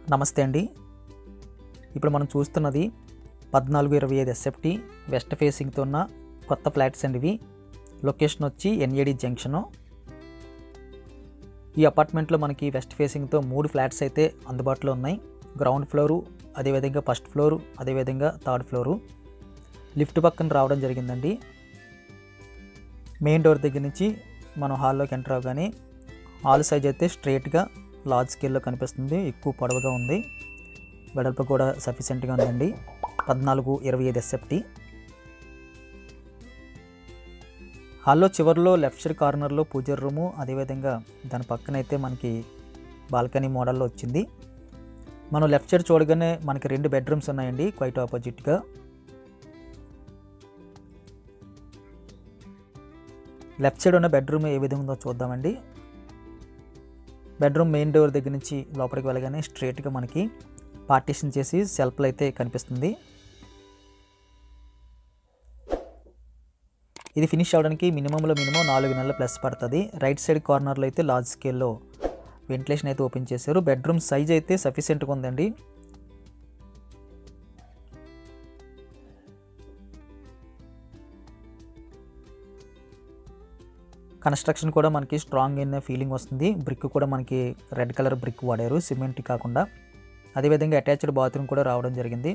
నమస్తే అండి ఇప్పుడు మనం చూస్తున్నది పద్నాలుగు ఇరవై ఐదు ఎస్ఎఫ్టీ వెస్ట్ ఫేసింగ్తో ఉన్న కొత్త ఫ్లాట్స్ అండి ఇవి లొకేషన్ వచ్చి ఎన్ఏడి జంక్షను ఈ అపార్ట్మెంట్లో మనకి వెస్ట్ ఫేసింగ్తో మూడు ఫ్లాట్స్ అయితే అందుబాటులో ఉన్నాయి గ్రౌండ్ ఫ్లోరు అదేవిధంగా ఫస్ట్ ఫ్లోరు అదేవిధంగా థర్డ్ ఫ్లోరు లిఫ్ట్ పక్కన రావడం జరిగిందండి మెయిన్ డోర్ దగ్గర నుంచి మనం హాల్లోకి ఎంటర్ అవగానే హాల్ సైజ్ అయితే స్ట్రైట్గా లార్జ్ స్కేల్లో కనిపిస్తుంది ఎక్కువ పొడవుగా ఉంది వెడల్పు కూడా సఫిషియెంట్గా ఉందండి పద్నాలుగు ఇరవై ఐదు ఎస్ఎఫ్టీ హాల్లో చివరిలో లెఫ్ట్ సైడ్ కార్నర్లో పూజర్ రూము అదేవిధంగా దాని పక్కన అయితే మనకి బాల్కనీ మోడల్లో వచ్చింది మనం లెఫ్ట్ సైడ్ చూడగానే మనకి రెండు బెడ్రూమ్స్ ఉన్నాయండి క్వైట్ ఆపోజిట్గా లెఫ్ట్ సైడ్ ఉన్న బెడ్రూమ్ ఏ విధంగా ఉందో చూద్దామండి బెడ్రూమ్ మెయిన్ డోర్ దగ్గర నుంచి లోపలికి వెళ్ళగానే స్ట్రైట్గా మనకి పార్టీషన్ చేసి సెల్ఫ్లు అయితే కనిపిస్తుంది ఇది ఫినిష్ అవ్వడానికి మినిమంలో మినిమం నాలుగు నెలల ప్లస్ పడుతుంది రైట్ సైడ్ కార్నర్లో అయితే లార్జ్ స్కేల్లో వెంటిలేషన్ అయితే ఓపెన్ చేశారు బెడ్రూమ్ సైజ్ అయితే సఫిషియెంట్గా ఉందండి కన్స్ట్రక్షన్ కూడా మనకి స్ట్రాంగ్ అయిన ఫీలింగ్ వస్తుంది బ్రిక్ కూడా మనకి రెడ్ కలర్ బ్రిక్ వాడారు సిమెంట్ కాకుండా అదేవిధంగా అటాచ్డ్ బాత్రూమ్ కూడా రావడం జరిగింది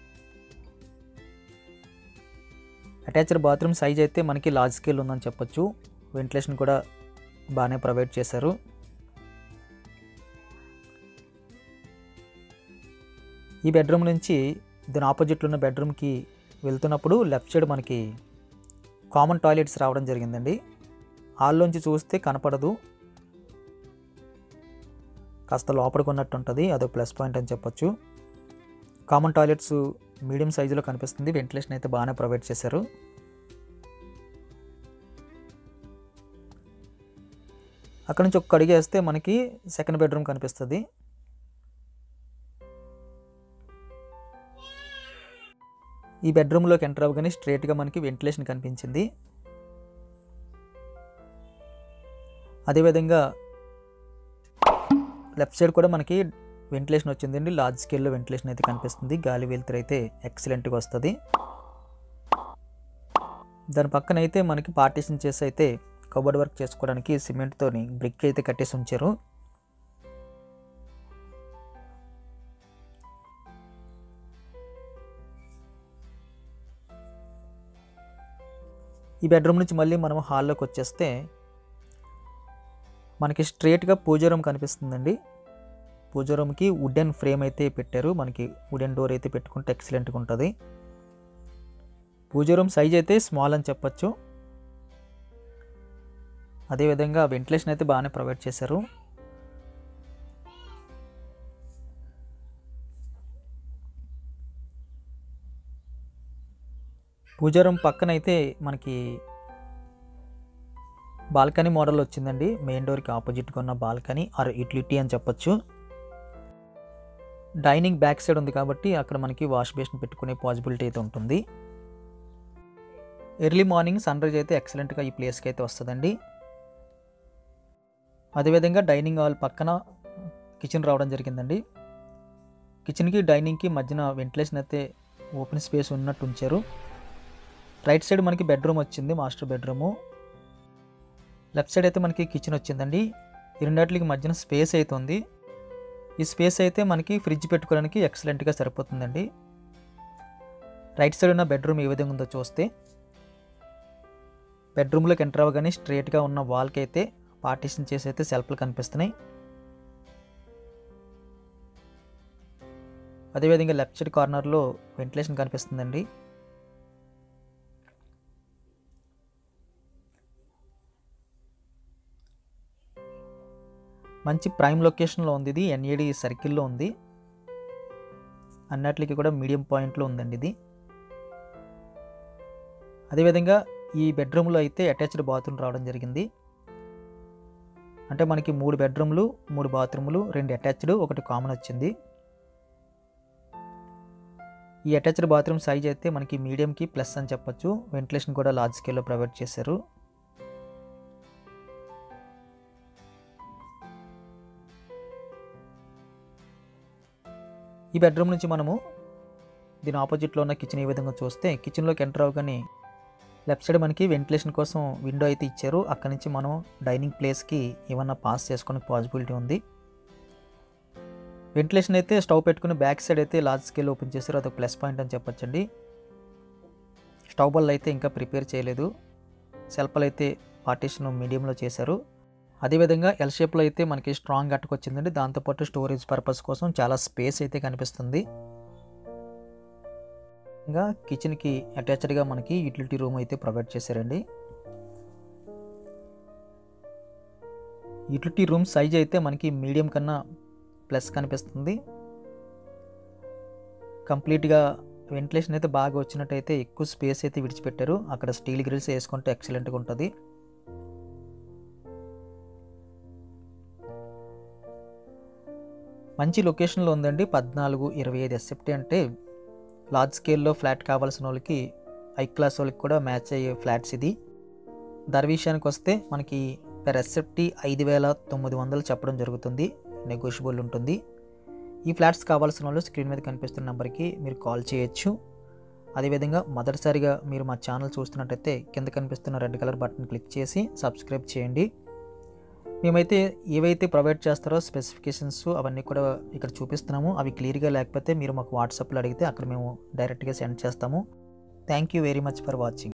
అటాచ్డ్ బాత్రూమ్ సైజ్ అయితే మనకి లార్జ్ స్కేల్ ఉందని చెప్పొచ్చు వెంటిలేషన్ కూడా బాగానే ప్రొవైడ్ చేశారు ఈ బెడ్రూమ్ నుంచి దీని ఆపోజిట్లో ఉన్న బెడ్రూమ్కి వెళ్తున్నప్పుడు లెఫ్ట్ సైడ్ మనకి కామన్ టాయిలెట్స్ రావడం జరిగిందండి హాల్లోంచి చూస్తే కనపడదు కాస్త లోపలికి ఉన్నట్టు ఉంటుంది అదో ప్లస్ పాయింట్ అని చెప్పొచ్చు కామన్ టాయిలెట్స్ మీడియం సైజులో కనిపిస్తుంది వెంటిలేషన్ అయితే బాగానే ప్రొవైడ్ చేశారు అక్కడ నుంచి ఒక్క అడిగి వేస్తే మనకి సెకండ్ బెడ్రూమ్ కనిపిస్తుంది ఈ బెడ్రూమ్లోకి ఎంటర్ అవ్వగానే స్ట్రైట్గా మనకి వెంటిలేషన్ కనిపించింది అదేవిధంగా లెఫ్ట్ సైడ్ కూడా మనకి వెంటిలేషన్ వచ్చిందండి లార్జ్ స్కేల్లో వెంటిలేషన్ అయితే కనిపిస్తుంది గాలి వెలుతురు అయితే ఎక్సలెంట్గా వస్తుంది దాని పక్కన అయితే మనకి పార్టీషన్ చేసి అయితే కబోర్డ్ వర్క్ చేసుకోవడానికి సిమెంట్తోని బ్రిక్ అయితే కట్టేసి ఉంచారు ఈ బెడ్రూమ్ నుంచి మళ్ళీ మనం హాల్లోకి వచ్చేస్తే మనకి స్ట్రేట్గా పూజ రూమ్ కనిపిస్తుందండి పూజ రూమ్కి వుడెన్ ఫ్రేమ్ అయితే పెట్టారు మనకి వుడెన్ డోర్ అయితే పెట్టుకుంటే ఎక్సలెంట్గా ఉంటుంది పూజ రూమ్ సైజ్ అయితే స్మాల్ అని చెప్పచ్చు అదేవిధంగా వెంటిలేషన్ అయితే బాగానే ప్రొవైడ్ చేశారు పూజ రూమ్ పక్కన అయితే మనకి బాల్కనీ మోడల్ వచ్చిందండి మెయిన్ డోర్కి ఆపోజిట్గా ఉన్న బాల్కనీ ఆర్ యూటిలిటీ అని చెప్పొచ్చు డైనింగ్ బ్యాక్ సైడ్ ఉంది కాబట్టి అక్కడ మనకి వాష్ బేసిన్ పెట్టుకునే పాసిబిలిటీ అయితే ఉంటుంది ఎర్లీ మార్నింగ్ సన్ రైజ్ అయితే ఎక్సలెంట్గా ఈ ప్లేస్కి అయితే వస్తుందండి అదేవిధంగా డైనింగ్ హాల్ పక్కన కిచెన్ రావడం జరిగిందండి కిచెన్కి డైనింగ్కి మధ్యన వెంటిలేషన్ అయితే ఓపెన్ స్పేస్ ఉన్నట్టు ఉంచారు రైట్ సైడ్ మనకి బెడ్రూమ్ వచ్చింది మాస్టర్ బెడ్రూము లెఫ్ట్ సైడ్ అయితే మనకి కిచెన్ వచ్చిందండి ఈ రెండాటికి మధ్యన స్పేస్ అయితే ఉంది ఈ స్పేస్ అయితే మనకి ఫ్రిడ్జ్ పెట్టుకోవడానికి ఎక్సలెంట్గా సరిపోతుందండి రైట్ సైడ్ ఉన్న బెడ్రూమ్ ఏ విధంగా ఉందో చూస్తే బెడ్రూమ్లోకి ఎంటర్ అవ్వగానే స్ట్రైట్గా ఉన్న వాల్కి అయితే పార్టీషన్ చేసి అయితే సెల్ఫ్లు కనిపిస్తున్నాయి అదేవిధంగా లెఫ్ట్ సైడ్ కార్నర్లో వెంటిలేషన్ కనిపిస్తుందండి మంచి ప్రైమ్ లొకేషన్లో ఉంది ఇది ఎన్ఏడి సర్కిల్లో ఉంది అన్నట్లకి కూడా మీడియం పాయింట్లో ఉందండి ఇది అదేవిధంగా ఈ బెడ్రూమ్లో అయితే అటాచ్డ్ బాత్రూమ్ రావడం జరిగింది అంటే మనకి మూడు బెడ్రూమ్లు మూడు బాత్రూములు రెండు అటాచ్డ్ ఒకటి కామన్ వచ్చింది ఈ అటాచ్డ్ బాత్రూమ్ సైజ్ అయితే మనకి మీడియంకి ప్లస్ అని చెప్పొచ్చు వెంటిలేషన్ కూడా లార్జ్ స్కేల్లో ప్రొవైడ్ చేశారు ఈ బెడ్రూమ్ నుంచి మనము దీని ఆపోజిట్లో ఉన్న కిచెన్ ఈ విధంగా చూస్తే కిచెన్లోకి ఎంటర్ అవ్వగానే లెఫ్ట్ సైడ్ మనకి వెంటిలేషన్ కోసం విండో అయితే ఇచ్చారు అక్కడి నుంచి మనం డైనింగ్ ప్లేస్కి ఏమన్నా పాస్ చేసుకునే పాసిబిలిటీ ఉంది వెంటిలేషన్ అయితే స్టవ్ పెట్టుకుని బ్యాక్ సైడ్ అయితే లార్జ్ స్కేల్ ఓపెన్ చేశారు అదొక ప్లస్ పాయింట్ అని చెప్పొచ్చండి స్టవ్ బల్ అయితే ఇంకా ప్రిపేర్ చేయలేదు సెల్ఫ్లు అయితే పార్టీషన్ మీడియంలో చేశారు అదేవిధంగా ఎల్ షేప్లో అయితే మనకి స్ట్రాంగ్ అట్టకు వచ్చిందండి దాంతోపాటు స్టోరేజ్ పర్పస్ కోసం చాలా స్పేస్ అయితే కనిపిస్తుంది ఇంకా కిచెన్కి అటాచ్డ్గా మనకి యూటిలిటీ రూమ్ అయితే ప్రొవైడ్ చేశారండి యూటిలిటీ రూమ్ సైజ్ అయితే మనకి మీడియం కన్నా ప్లస్ కనిపిస్తుంది కంప్లీట్గా వెంటిలేషన్ అయితే బాగా వచ్చినట్టయితే ఎక్కువ స్పేస్ అయితే విడిచిపెట్టారు అక్కడ స్టీల్ గ్రిల్స్ వేసుకుంటే ఎక్సలెంట్గా ఉంటుంది మంచి లొకేషన్లో ఉందండి పద్నాలుగు ఇరవై ఐదు ఎస్ఎఫ్టీ అంటే లార్జ్ స్కేల్లో ఫ్లాట్ కావాల్సిన వాళ్ళకి హై క్లాస్ వాళ్ళకి కూడా మ్యాచ్ అయ్యే ఫ్లాట్స్ ఇది ధర విషయానికి వస్తే మనకి పెర్ ఎస్ఎఫ్టీ ఐదు వేల తొమ్మిది వందలు చెప్పడం జరుగుతుంది నెగోషియబుల్ ఉంటుంది ఈ ఫ్లాట్స్ కావాల్సిన వాళ్ళు స్క్రీన్ మీద కనిపిస్తున్న నెంబర్కి మీరు కాల్ చేయొచ్చు అదేవిధంగా మొదటిసారిగా మీరు మా ఛానల్ చూస్తున్నట్టయితే కింద కనిపిస్తున్న రెడ్ కలర్ బటన్ క్లిక్ చేసి సబ్స్క్రైబ్ చేయండి మేమైతే ఏవైతే ప్రొవైడ్ చేస్తారో స్పెసిఫికేషన్స్ అవన్నీ కూడా ఇక్కడ చూపిస్తున్నాము అవి క్లియర్గా లేకపోతే మీరు మాకు వాట్సాప్లో అడిగితే అక్కడ మేము డైరెక్ట్గా సెండ్ చేస్తాము thank you very much for watching